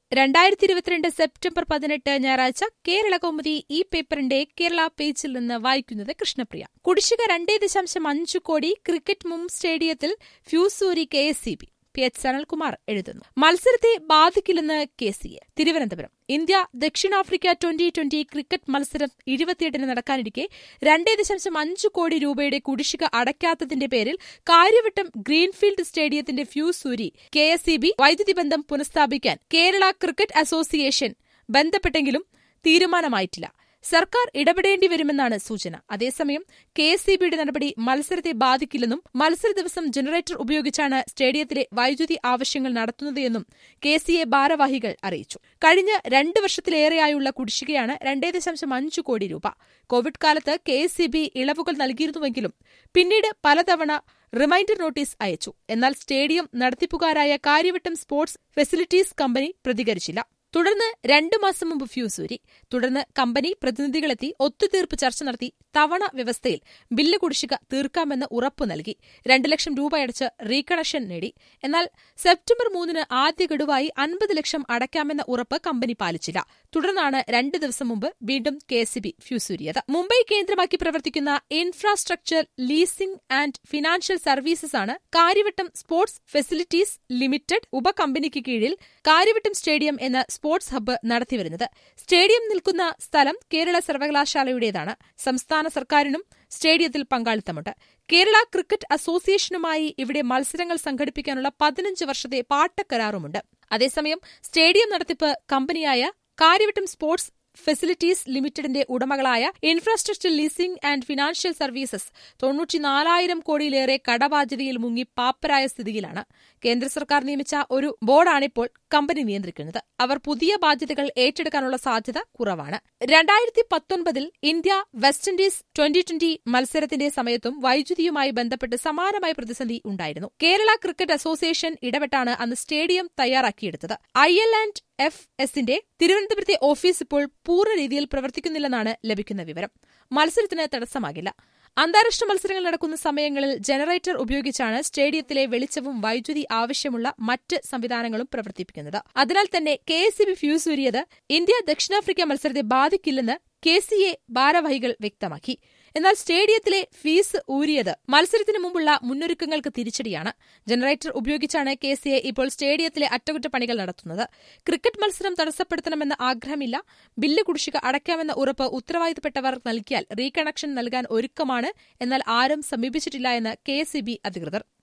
രണ്ടായിരത്തി ഇരുപത്തിരണ്ട് സെപ്റ്റംബർ പതിനെട്ട് ഞായറാഴ്ച കേരള കൗമുദി ഈ പേപ്പറിന്റെ കേരള പേജിൽ നിന്ന് വായിക്കുന്നത് കൃഷ്ണപ്രിയ കുടിശ്ശിക രണ്ടേ ദശാംശം അഞ്ചു കോടി ക്രിക്കറ്റ് മും സ്റ്റേഡിയത്തിൽ ഫ്യൂസൂരി K S C B P H Sanalkumar എഴുതുന്നു മത്സരത്തെ ബാധിക്കില്ലെന്ന് K C A Thiruvananthapuram India ദക്ഷിണാഫ്രിക്ക ട്വന്റി ട്വന്റി ക്രിക്കറ്റ് മത്സരം ഇരുപത്തിയെട്ടിന് നടക്കാനിരിക്കെ രണ്ടേ ദശാംശം അഞ്ച് കോടി രൂപയുടെ കുടിശ്ശിക അടയ്ക്കാത്തതിന്റെ പേരിൽ കാര്യവട്ടം ഗ്രീൻഫീൽഡ് സ്റ്റേഡിയത്തിന്റെ ഫ്യൂസ് ഊരി കെ എസ് ഇ ബി വൈദ്യുതി ബന്ധം പുനഃസ്ഥാപിക്കാൻ കേരള ക്രിക്കറ്റ് അസോസിയേഷൻ ബന്ധപ്പെട്ടെങ്കിലും തീരുമാനമായിട്ടില്ല സർക്കാർ ഇടപെടേണ്ടി വരുമെന്നാണ് സൂചന അതേസമയം കെ എസ് ബിയുടെ നടപടി മത്സരത്തെ ബാധിക്കില്ലെന്നും മത്സര ദിവസം ജനറേറ്റർ ഉപയോഗിച്ചാണ് സ്റ്റേഡിയത്തിലെ വൈദ്യുതി ആവശ്യങ്ങൾ നടത്തുന്നതെന്നും കെ സി എ ഭാരവാഹികൾ അറിയിച്ചു കഴിഞ്ഞ രണ്ട് വർഷത്തിലേറെയായുള്ള കുടിശ്ശികയാണ് രണ്ടേ ദശാംശം അഞ്ച് കോടി രൂപ കോവിഡ് കാലത്ത് കെ എസ് സി ബി ഇളവുകൾ നൽകിയിരുന്നുവെങ്കിലും പിന്നീട് പലതവണ റിമൈൻഡർ നോട്ടീസ് അയച്ചു എന്നാൽ സ്റ്റേഡിയം നടത്തിപ്പുകാരായ കാര്യവട്ടം സ്പോർട്സ് ഫെസിലിറ്റീസ് കമ്പനി പ്രതികരിച്ചില്ല തുടർന്ന് രണ്ടു മാസം മുമ്പ് ഫ്യൂസൂരി തുടർന്ന് കമ്പനി പ്രതിനിധികളെത്തി ഒത്തുതീർപ്പ് ചർച്ച നടത്തി തവണ വ്യവസ്ഥയിൽ ബില്ല് കുടിശ്ശിക തീർക്കാമെന്ന് ഉറപ്പു നൽകി രണ്ടു ലക്ഷം രൂപയടച്ച് റീകണക്ഷൻ നേടി എന്നാൽ സെപ്റ്റംബർ മൂന്നിന് ആദ്യ ഗഡുവായി അൻപത് ലക്ഷം അടയ്ക്കാമെന്ന ഉറപ്പ് കമ്പനി പാലിച്ചില്ല തുടർന്നാണ് രണ്ട് ദിവസം മുമ്പ് വീണ്ടും കെ എസ് ബി ഫ്യൂസൂരിയത് മുംബൈ കേന്ദ്രമാക്കി പ്രവർത്തിക്കുന്ന infrastructure leasing and financial services ആണ് കാര്യവട്ടം സ്പോർട്സ് ഫെസിലിറ്റീസ് ലിമിറ്റഡ് ഉപകമ്പനിക്ക് കീഴിൽ കാര്യവട്ടം സ്റ്റേഡിയം എന്ന സ്പോർട്സ് ഹബ്ബ് നടത്തിവരുന്നത് സ്റ്റേഡിയം നിൽക്കുന്ന സ്ഥലം കേരള സർവകലാശാലയുടേതാണ് സംസ്ഥാന സർക്കാരിനും സ്റ്റേഡിയത്തിൽ പങ്കാളിത്തമുണ്ട് കേരള ക്രിക്കറ്റ് അസോസിയേഷനുമായി ഇവിടെ മത്സരങ്ങൾ സംഘടിപ്പിക്കാനുള്ള പതിനഞ്ച് വർഷത്തെ പാട്ടക്കരാറുമുണ്ട് അതേസമയം സ്റ്റേഡിയം നടത്തിപ്പ് കമ്പനിയായ കാര്യവട്ടം സ്പോർട്സ് ഫെസിലിറ്റീസ് ലിമിറ്റഡിന്റെ ഉടമകളായ infrastructure leasing and financial services തൊണ്ണൂറ്റിനാലായിരം കോടിയിലേറെ കടബാധ്യതയിൽ മുങ്ങി പാപ്പരായ സ്ഥിതിയിലാണ് കേന്ദ്ര സർക്കാർ നിയമിച്ച ഒരു ബോർഡാണിപ്പോൾ കമ്പനി നിയന്ത്രിക്കുന്നത് അവർ പുതിയ ബാധ്യതകൾ ഏറ്റെടുക്കാനുള്ള സാധ്യത കുറവാണ് രണ്ടായിരത്തി പത്തൊൻപതിൽ India West Indies twenty twenty മത്സരത്തിന്റെ സമയത്തും വൈദ്യുതിയുമായി ബന്ധപ്പെട്ട് സമാനമായ പ്രതിസന്ധി ഉണ്ടായിരുന്നു കേരള ക്രിക്കറ്റ് അസോസിയേഷൻ ഇടപെട്ടാണ് അന്ന് സ്റ്റേഡിയം തയ്യാറാക്കിയെടുത്തത് ഐ എൽ ആൻഡ് എഫ് എസിന്റെ തിരുവനന്തപുരത്തെ ഓഫീസ് ഇപ്പോൾ പൂർണ്ണ രീതിയിൽ പ്രവർത്തിക്കുന്നില്ലെന്നാണ് ലഭിക്കുന്ന വിവരം മത്സരത്തിന് തടസ്സമാകില്ല അന്താരാഷ്ട്ര മത്സരങ്ങൾ നടക്കുന്ന സമയങ്ങളിൽ ജനറേറ്റർ ഉപയോഗിച്ചാണ് സ്റ്റേഡിയത്തിലെ വെളിച്ചവും വൈദ്യുതി ആവശ്യമുള്ള മറ്റ് സംവിധാനങ്ങളും പ്രവർത്തിപ്പിക്കുന്നത് അതിനാൽ തന്നെ കെ എസ് ബി ഫ്യൂസ് ഊരിയത് ഇന്ത്യ ദക്ഷിണാഫ്രിക്ക മത്സരത്തെ ബാധിക്കില്ലെന്ന് കെ സി എ ഭാരവാഹികൾ വ്യക്തമാക്കി എന്നാൽ സ്റ്റേഡിയത്തിലെ ഫീസ് ഊരിയത് മത്സരത്തിന് മുമ്പുള്ള മുന്നൊരുക്കങ്ങൾക്ക് തിരിച്ചടിയാണ് ജനറേറ്റർ ഉപയോഗിച്ചാണ് കെ സി എ ഇപ്പോൾ സ്റ്റേഡിയത്തിലെ അറ്റകുറ്റപ്പണികൾ നടത്തുന്നത് ക്രിക്കറ്റ് മത്സരം തടസ്സപ്പെടുത്തണമെന്ന ആഗ്രഹമില്ല ബില്ല് കുടിശ്ശിക അടയ്ക്കാമെന്ന ഉറപ്പ് ഉത്തരവാദിത്തപ്പെട്ടവർ നൽകിയാൽ റീകണക്ഷൻ നൽകാൻ ഒരുക്കമാണ് എന്നാൽ ആരും സമീപിച്ചിട്ടില്ല എന്ന് കെ അധികൃതർ